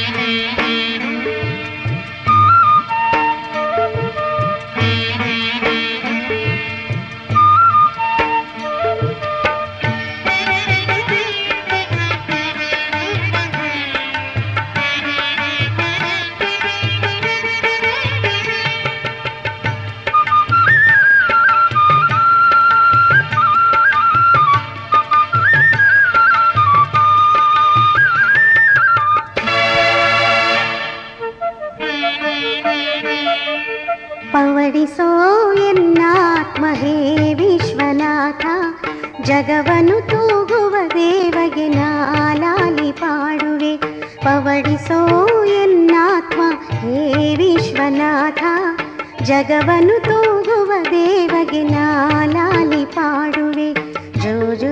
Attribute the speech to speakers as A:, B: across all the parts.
A: ಪವಡಿಸೋ ಎನ್ನಾತ್ಮ ಹೇ ವಿಶ್ವನಾಥ ಜಗವನು ತೂಗುವ ದೇವಗೆ ನಾಲಾಲಿ ಪಾಡುವೆ ಪವಡಿಸೋ ಎನ್ನಾತ್ಮ ಹೇ ವಿಶ್ವನಾಥ ಜಗವನು ತೂಗುವ ದೇವಗೆ ನಾಲಾಲಿ ಪಾಡುವೆ ಜೋ ಜೋ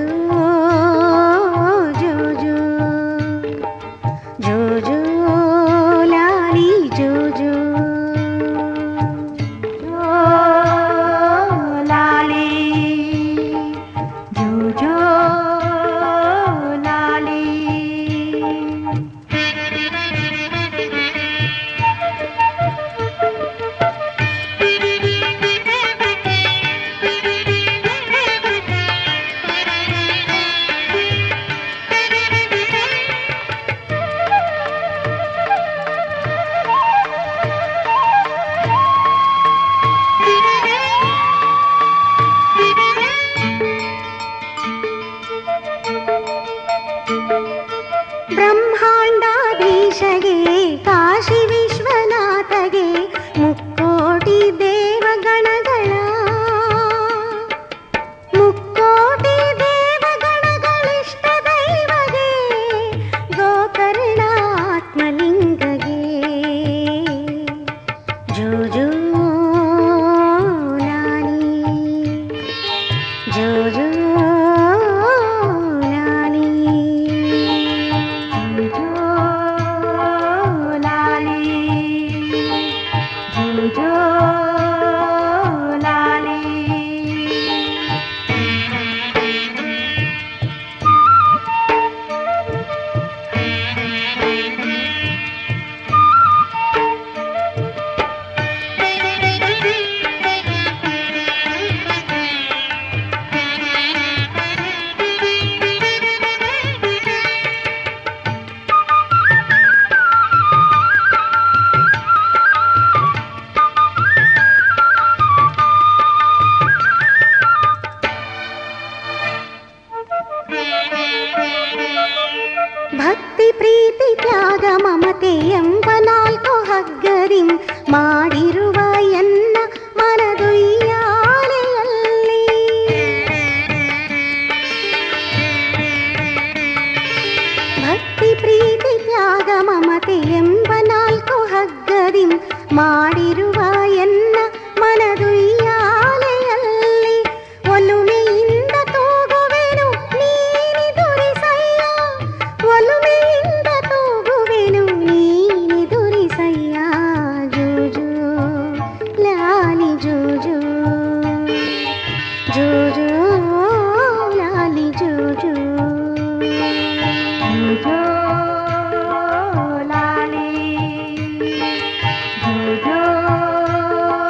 A: ಜೋ ಜೋ ಜೋ ಜೋ ಲಾಲಿ ಜೋ ಜೋ ಜೋ ಲಾಲಿ ಜೋ ಜೋ ಲಾಲಿ ಬ್ರಹ್ಮಾಂಡಾಧೀಶಗೆ ಕಾಶಿ ವಿಶ್ವನಾಥಗೆ ಮುಕ್ಕೋಟಿ ದೇವಗಣಗಳ ಮುಕ್ಕೋಟಿ ದೇವಗಣಗಳಿಷ್ಟ ದೈವಗೆ ಗೋಕರ್ಣಾತ್ಮಲಿಂಗಗೆ ಜೋ ಜೋ ಲಾಲಿ ಜೋ ಜೋ ಲಾಲಿ ಜೋ ಲಾಲಿ ಜೋ ಜೋ ಲಾಲಿ ಭಕ್ತಿ ಪ್ರೀತಿ ತ್ಯಾಗ ಮಮತೆ ಎಂಬ ನಾಲ್ಕು ಹಗ್ಗರಿಂ ಮಾಡಿರುವ ಎನ್ನ ಮನದೊಯ್ಯಾಲೆಯಲ್ಲಿ ಭಕ್ತಿ ಪ್ರೀತಿ ತ್ಯಾಗ ಮಮತೆ ಎಂಬ ನಾಲ್ಕು ಹಗ್ಗರಿಂ ಮಾಡಿರುವ ಎನ್ನ ಮನದೊಯ್ಯಾಲೆಯಲ್ಲಿ ಒಲುಮೆಯಿಂದ ತೂಗುವೆನು ನೀನಿ ದುರಿಸಯ್ಯ ಒಲುಮೆಯಿಂದ ತೂಗುವೆನು ನೀನಿ ದುರಿಸಯ್ಯ ಜೂಜು ಲಾಲಿ ಜೂಜು ಜೂಜು ಲಾಲಿ ಜೂಜು ಜೂಜು ಲಾಲಿ ಜೂಜು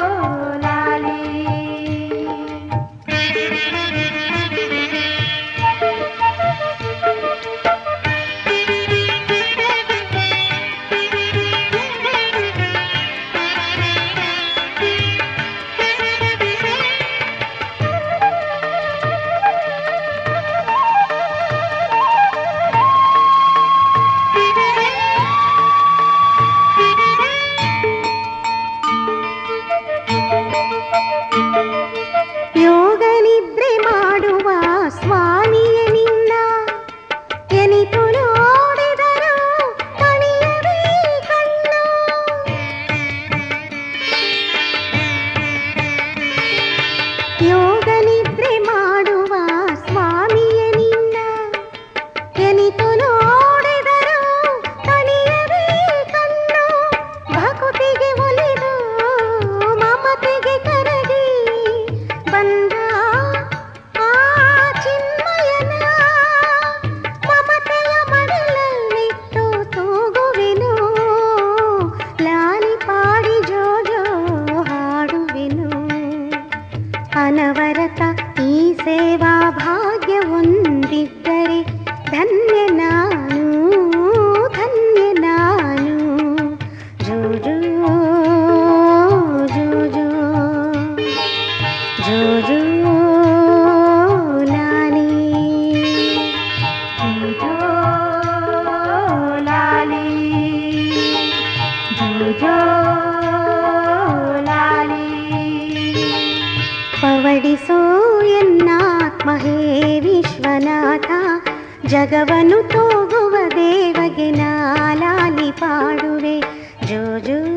A: ಜೋ ಲಾಲಿ ಪವಡಿಸೋ ಎನ್ನಾತ್ಮ ಹೇ ವಿಶ್ವನಾಥ ಜಗವನ್ನು ತೂಗುವ ದೇವಗೆ ನಾಲಾಲಿ ಪಾಡುವೆ ಜೋ ಜೋ